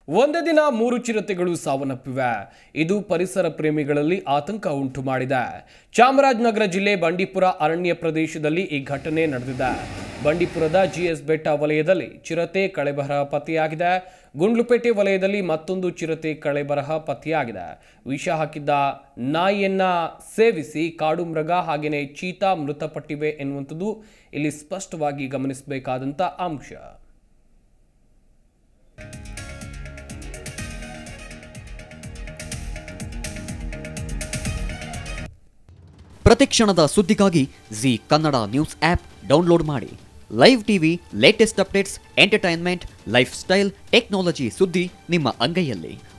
ಒಂದೇ ದಿನ ಮೂರು ಚಿರತೆಗಳು ಸಾವನ್ನಪ್ಪಿವೆ ಇದು ಪರಿಸರ ಪ್ರೇಮಿಗಳಲ್ಲಿ ಆತಂಕ ಉಂಟು ಮಾಡಿದೆ ಚಾಮರಾಜನಗರ ಜಿಲ್ಲೆ ಬಂಡೀಪುರ ಅರಣ್ಯ ಪ್ರದೇಶದಲ್ಲಿ ಈ ಘಟನೆ ನಡೆದಿದೆ ಬಂಡೀಪುರದ ಜಿಎಸ್ ಬೆಟ್ಟ ವಲಯದಲ್ಲಿ ಚಿರತೆ ಕಳೆಬರಹ ಪತ್ತೆಯಾಗಿದೆ ಗುಂಡ್ಲುಪೇಟೆ ವಲಯದಲ್ಲಿ ಮತ್ತೊಂದು ಚಿರತೆ ಕಳೆಬರಹ ಪತ್ತೆಯಾಗಿದೆ ವಿಷ ಹಾಕಿದ್ದ ನಾಯಿಯನ್ನ ಸೇವಿಸಿ ಕಾಡು ಮೃಗ ಹಾಗೆಯೇ ಚೀತಾ ಮೃತಪಟ್ಟಿವೆ ಎನ್ನುವಂಥದ್ದು ಇಲ್ಲಿ ಸ್ಪಷ್ಟವಾಗಿ ಗಮನಿಸಬೇಕಾದಂಥ ಅಂಶ ಪ್ರತಿಕ್ಷಣದ ಸುದ್ದಿಗಾಗಿ Zee Kannada news app download ಮಾಡಿ live TV latest updates entertainment life style technology ಸುದ್ದಿ ನಿಮ್ಮ ಅಂಗೈಯಲ್ಲಿ